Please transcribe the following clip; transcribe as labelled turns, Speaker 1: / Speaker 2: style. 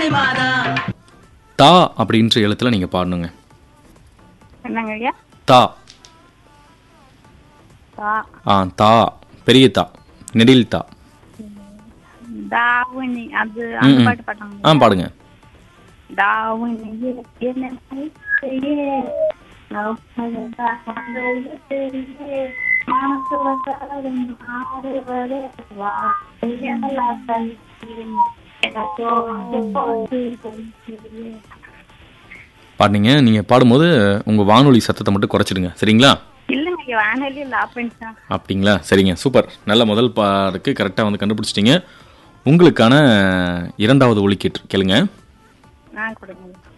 Speaker 1: மாதம்
Speaker 2: தா அப்படின்ற எழுத்துல நீங்க பாடணுங்க
Speaker 3: என்னங்க ஐயா
Speaker 2: தா
Speaker 3: தா
Speaker 2: ஆ தா பெரிய தா நெடில் தா
Speaker 3: தாவணி அது அந்த
Speaker 2: ம், ம்.
Speaker 3: பாட்டு பாட்டாங்க
Speaker 2: ஆ பாடுங்க
Speaker 3: தாவணியே என்ன கையே, நவப்பழதா வந்தொழுதியே, மனசுல காலம் மாறுவதே வா, கையால கல்வியின் எனக்கோ போது கொள்கிறே.
Speaker 2: பாடுனீங்க நீங்க பாடும்போது உங்க வானொலி சத்தத்தை மட்டும் குறைச்சிடுங்க சரிங்களா
Speaker 3: இல்லைங்க ஐயா வானொலி லாப் பண்ணிட்டேன்
Speaker 2: அப்படிங்களா சரிங்க சூப்பர் நல்ல முதல் பாருக்கு கரெக்டாக வந்து கண்டுபிடிச்சிட்டீங்க உங்களுக்கான இரண்டாவது ஒலிக்கீட்டு கேளுங்க
Speaker 3: நான் கொடுங்க